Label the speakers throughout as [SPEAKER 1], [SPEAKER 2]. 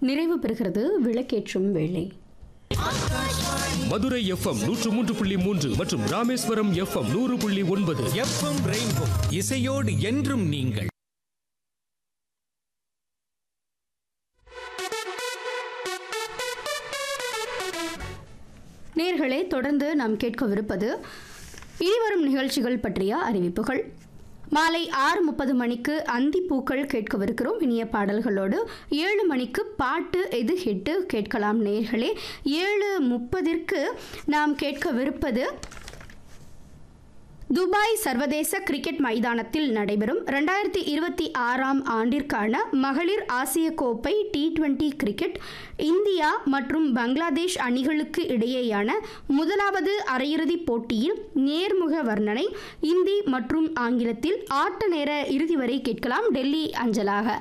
[SPEAKER 1] நிறைவு பெறுகிறது விளக்கேற்றும் வேளை
[SPEAKER 2] மதுரை எஃப்எம் நூற்று மூன்று புள்ளி மூன்று மற்றும் ராமேஸ்வரம் எஃப்எம் நூறு புள்ளி ஒன்பது
[SPEAKER 3] எஃப்எம் ரெயின்போ இசையோடு என்றும் நீங்கள்
[SPEAKER 1] நேர்களே தொடர்ந்து நாம் கேட்கவிருப்பது இனிவரும் நிகழ்ச்சிகள் பற்றிய அறிவிப்புகள் மாலை ஆறு முப்பது மணிக்கு அந்தி பூக்கள் கேட்கவிருக்கிறோம் இனிய பாடல்களோடு ஏழு மணிக்கு பாட்டு எது ஹிட்டு கேட்கலாம் நேர்களே ஏழு முப்பதிற்கு நாம் கேட்கவிருப்பது துபாய் சர்வதேச கிரிக்கெட் மைதானத்தில் நடைபெறும் ரெண்டாயிரத்தி இருபத்தி ஆறாம் ஆண்டிற்கான மகளிர் ஆசிய கோப்பை டி டுவெண்டி கிரிக்கெட் இந்தியா மற்றும் பங்களாதேஷ் அணிகளுக்கு இடையேயான முதலாவது அரையிறுதிப் போட்டியில் நேர்முக வர்ணனை இந்தி மற்றும் ஆங்கிலத்தில் ஆட்ட நேர இறுதி வரை கேட்கலாம் டெல்லி அஞ்சலாக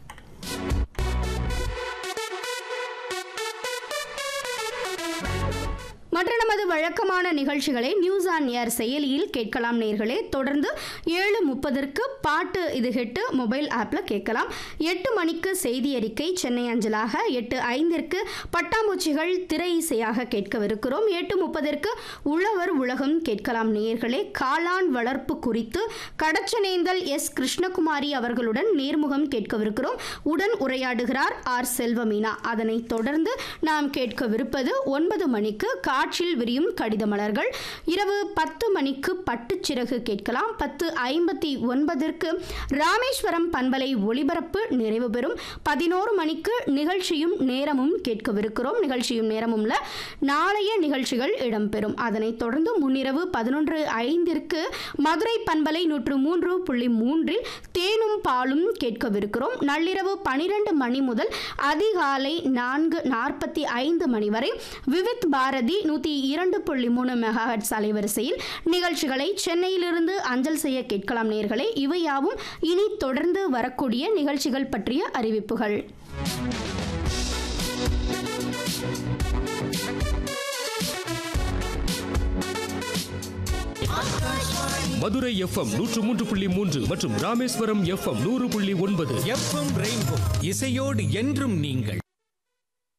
[SPEAKER 1] மற்ற நமது வழக்கமான நிகழ்ச்சிகளை நியூஸ் ஆன் ஏர் செயலியில் கேட்கலாம் நேர்களே தொடர்ந்து ஏழு முப்பதற்கு பாட்டு இது ஹெட்டு மொபைல் ஆப்பில் கேட்கலாம் எட்டு மணிக்கு செய்தி அறிக்கை சென்னை அஞ்சலாக எட்டு ஐந்திற்கு பட்டாம்பூச்சிகள் திரை இசையாக கேட்கவிருக்கிறோம் எட்டு முப்பதற்கு உழவர் உலகம் கேட்கலாம் நேர்களே காளான் வளர்ப்பு குறித்து கடச்சனேந்தல் எஸ் கிருஷ்ணகுமாரி அவர்களுடன் நேர்முகம் கேட்கவிருக்கிறோம் உடன் உரையாடுகிறார் ஆர் செல்வமீனா அதனைத் தொடர்ந்து நாம் கேட்கவிருப்பது ஒன்பது மணிக்கு காற்றில் விரியும் கடித மலர்கள் இரவு பத்து மணிக்கு பட்டுச்சிறகு கேட்கலாம் பத்து ஐம்பத்தி ஒன்பதற்கு ராமேஸ்வரம் பண்பலை ஒளிபரப்பு நிறைவு பெறும் பதினோரு மணிக்கு நிகழ்ச்சியும் நேரமும் கேட்கவிருக்கிறோம் நிகழ்ச்சியும் நேரமும்ல நாளைய நிகழ்ச்சிகள் இடம்பெறும் அதனைத் தொடர்ந்து முன்னிரவு பதினொன்று ஐந்திற்கு மதுரை பண்பலை நூற்று மூன்று புள்ளி மூன்றில் தேனும் பாலும் கேட்கவிருக்கிறோம் நள்ளிரவு பனிரெண்டு மணி முதல் அதிகாலை நான்கு நாற்பத்தி ஐந்து மணி வரை விவித் பாரதி நூற்றி இரண்டு புள்ளி மூணு மெகாஹட்ஸ் அலைவரிசையில் நிகழ்ச்சிகளை சென்னையிலிருந்து அஞ்சல் செய்ய கேட்கலாம் நேர்களே இவையாவும் இனி தொடர்ந்து வரக்கூடிய நிகழ்ச்சிகள் பற்றிய அறிவிப்புகள்
[SPEAKER 2] மதுரை எஃப்எம் நூற்று மூன்று புள்ளி மூன்று மற்றும் ராமேஸ்வரம் எஃப்எம் நூறு புள்ளி ஒன்பது
[SPEAKER 3] எஃப்எம் ரெயின்போ இசையோடு என்றும் நீங்கள்